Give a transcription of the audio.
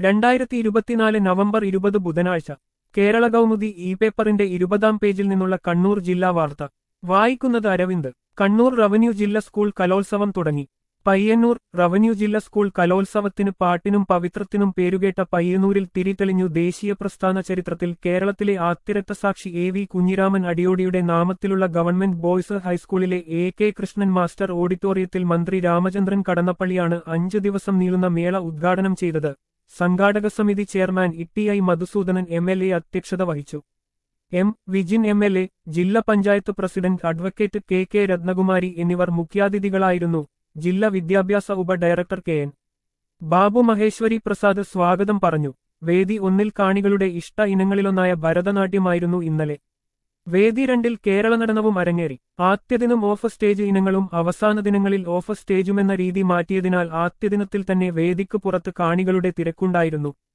രണ്ടായിരത്തി ഇരുപത്തിനാല് നവംബർ ഇരുപത് ബുധനാഴ്ച കേരള കൗമുദി ഇ പേപ്പറിന്റെ ഇരുപതാം പേജിൽ നിന്നുള്ള കണ്ണൂർ ജില്ലാ വാർത്ത വായിക്കുന്നത് അരവിന്ദ് കണ്ണൂർ റവന്യൂ ജില്ല സ്കൂൾ കലോത്സവം തുടങ്ങി പയ്യന്നൂർ റവന്യൂ ജില്ല സ്കൂൾ കലോത്സവത്തിന് പാട്ടിനും പവിത്രത്തിനും പേരുകേട്ട പയ്യന്നൂരിൽ തിരിതെളിഞ്ഞു ദേശീയ പ്രസ്ഥാന ചരിത്രത്തിൽ കേരളത്തിലെ ആത്തിരക്തസാക്ഷി എ വി കുഞ്ഞിരാമൻ അടിയോടിയുടെ നാമത്തിലുള്ള ഗവൺമെന്റ് ബോയ്സ് ഹൈസ്കൂളിലെ എ കെ കൃഷ്ണൻ മാസ്റ്റർ ഓഡിറ്റോറിയത്തിൽ മന്ത്രി രാമചന്ദ്രൻ കടന്നപ്പള്ളിയാണ് അഞ്ചു ദിവസം നീളുന്ന മേള ഉദ്ഘാടനം ചെയ്തത് സംഘാടക സമിതി ചെയർമാൻ ഇട്ടിഐ മധുസൂദനൻ എം എൽ എ അധ്യക്ഷത വഹിച്ചു M Vijin M L A ജില്ലാ panchayat president advocate K K Ratnakumari എന്നിവർ മുഖ്യാതിഥികളായിരുന്നു ജില്ലാ വിദ്യാഭ്യാസ ഉപ director K N Babu Maheshwari Prasad സ്വാഗതം പറഞ്ഞു വേദി ഒന്നിൽ കാണികളുടെ ഇഷ്ട ഇനങ്ങളിലൊന്നായ ഭരതനാട്യമായിരുന്നു ഇന്നലെ വേദി രണ്ടിൽ കേരള നടനവും അരങ്ങേറി ആദ്യദിനം ഓഫ് സ്റ്റേജ് ഇനങ്ങളും അവസാന ദിനങ്ങളിൽ ഓഫ് സ്റ്റേജുമെന്ന രീതി മാറ്റിയതിനാൽ ആദ്യദിനത്തിൽ തന്നെ വേദിക്ക് പുറത്ത് കാണികളുടെ തിരക്കുണ്ടായിരുന്നു